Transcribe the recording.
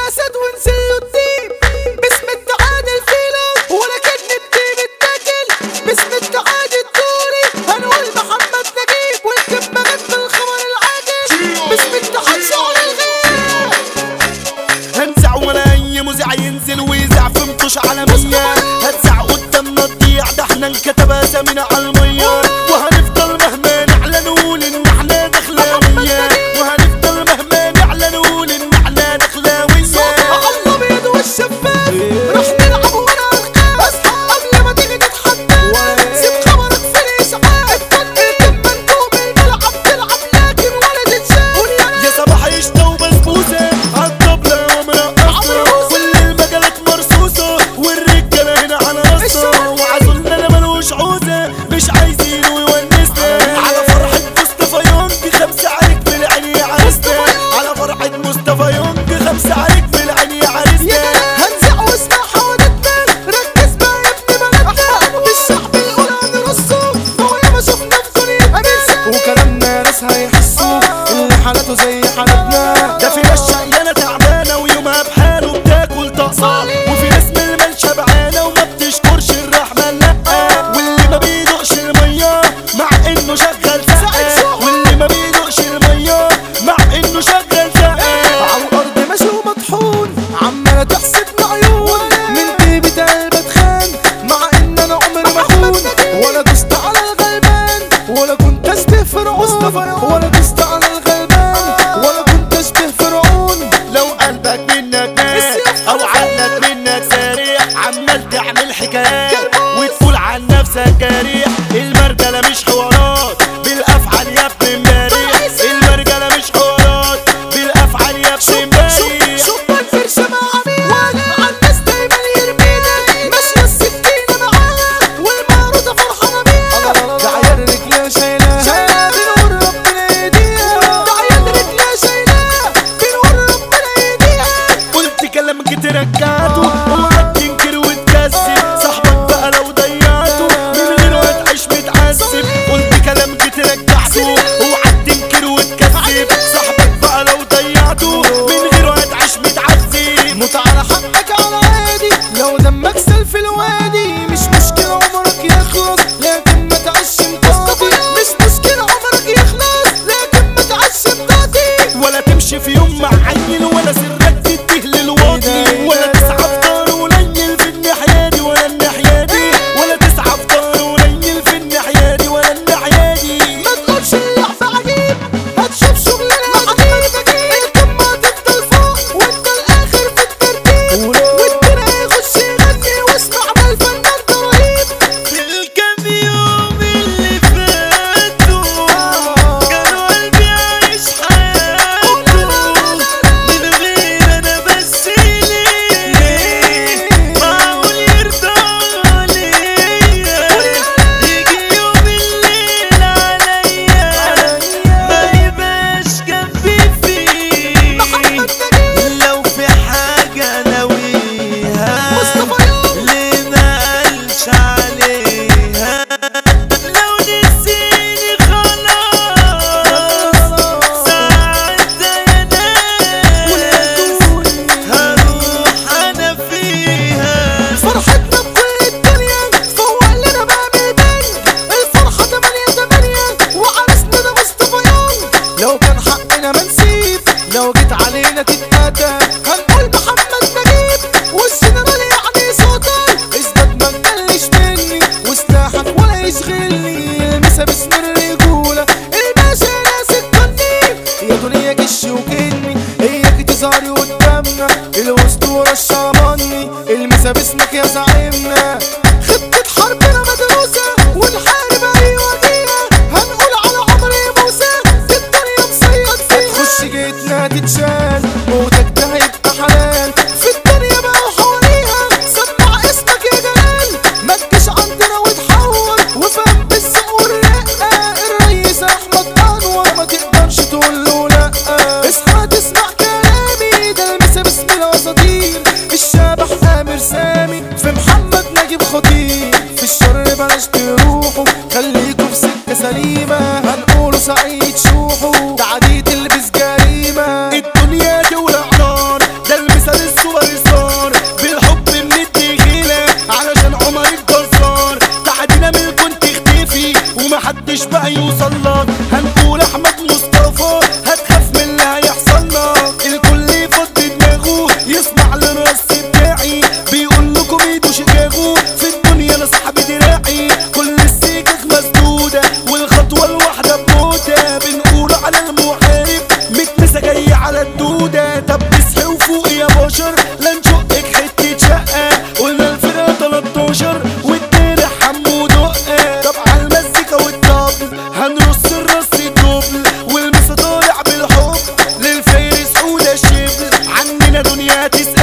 الاسد ونزل له الديب باسم التعادل فينا ولكن الديب اتاكل باسم التعادل الدوري هنقول محمد نجيب والكب مات بالخبر العاجل باسم التعادل شغل الغيب هنزع ولا اي مذيع ينزل ويزع في مطوش عالمية هتزع قدامنا تضيع ده احنا انكتب اسامينا عالمية وهنفضل مهما نعلى نقول ان احنا دخلاوية وهنفضل مهما نعلى نقول ان احنا دخلاوية الله بيد والشفاف رح نلعب ورا القاف قبل ما تيجي تتحدى سيب خبرك في الاسعاف الكلمة نجوم الملعب تلعب لكن ولا تتشاف يا صباح قشطة وبسبوسة عالطبلة ومرقصة كل المجالات مرصوصة والرجالة هنا على راسنا وعزولنا انا ملوش عوزة مش عايزينه يونسنا على فرحة مصطفى يونج خمسة عليك في العين يا عرسنا على فرحة مصطفى يونج خمسة عليك في العين يا عرسنا هنزع واسمع حوادثنا ركز بقى يا ابن بلدنا الشعب يقول هنرصه هو ياما شفنا في دنيا بنسى وكلامنا ناس هيحسوا اللي حالته زي حالتنا ده في ناس شقيانة تعبانة ويومها بحاله بتاكل طقسة وفي ناس من المال شبعانة وما بتشكرش الرحمن لأ واللي ما بيدوقش المية مع إنه شغال سقا واللي ما بيدوقش المية مع إنه شغال سقا على الارض ماشي ومطحون عمالة تحسدنا عيون من طيبة قلبك خان مع ان انا عمري ما اخون ولا دوست على الغلبان ولا كنت اشبه فرعون ولا دوست على الغلبان ولا كنت اشبه فرعون لو قلبك منك مات أو عقلك منك سريع عمال تعمل حكايات وتقول عن نفسك جريح المرجلة مش حوارات بالأفعال يا ابن امبارح المرجلة مش حوارات بالأفعال يا ابن امبارح شوف الفرشة مع مين عالناس دايما يرمينا ماشية السكينة معاها والمعروضة فرحانة بيها ده عيال رجلها شايلاها بنور ربنا يهديها ده عيال رجلها شايلاها بنور ربنا يهديها قلت كلامك ترجعته اوعى تنكر وتكذب صاحبك بقى لو ضيعته من غير ما تعيش متعذب قلت كلامك ترجعته اوعى تنكر وتكذب صاحبك بقى لو ضيعته من غير ما تعيش متعذب موت على حقك على عادي لو دمك سل في الوادي مش مشكلة عمرك يخلص لكن ما تعيش مقاضي مش مشكلة عمرك يخلص لكن ما تعيش بطاقتي ولا تمشي في يوم مع عيل ولا سرك تديه للواطي ولا تسعى في دار وليل في الناحية دي ولا الناحية دي ولا تسعى في دار وليل في الناحية دي ولا الناحية دي ما تقولش اللعبة عجيب هتشوف شغلنا عجيب القمة تفضل فوق وانت الاخر في الترتيب والدنيا يخش يغني واسمع الفنان ده رهيب في الكام يوم اللي فاتوا كانوا قلبي عايش حياته من غير انا بس ليه معقول يرضى عليا يجي يوم الليل عليا ما يبقاش جنبي فيه محمد نجيب لو في حاجة ناويها مصطفى يوم ليه ما قالش عليها لو نسيني خلاص ساعتها يا ناس هروح انا فيها فرحتنا بكل الدنيا فوق لنا بقى بالبنك الفرحة تمانية تمانية وعرسنا ده مصطفى يوم لو كان حقنا ما نسيب لو جيت علينا تتأتى هنقول محمد نجيب والجنرال يعني سلطان اثبت ما تقلش مني وسلاحك ولا يشغلني المسا باسم الرجولة الباشا ناس التنين يا دنيا جش وكني اياك تظهري قدامنا الاسطورة الشعباني المسا باسمك يا زعيمنا خطة حربنا مدروسة ونحارب أي وجيهة هنقول على عمر موسى في الدنيا مصيد فيها تخش جيتنا تتشال موتك ده هيبقى حلال في الدنيا بقى وحواليها سمع اسمك يا جلال ما تجيش عندنا وتحور وفهم بالذوق والرقة الرئيس احمد انور ما تقدرش تقول له لا اصحى تسمع كلامي ده المسا باسم الاساطير الشبح امر سامي في محمد نجيب خطير دنيا تسأل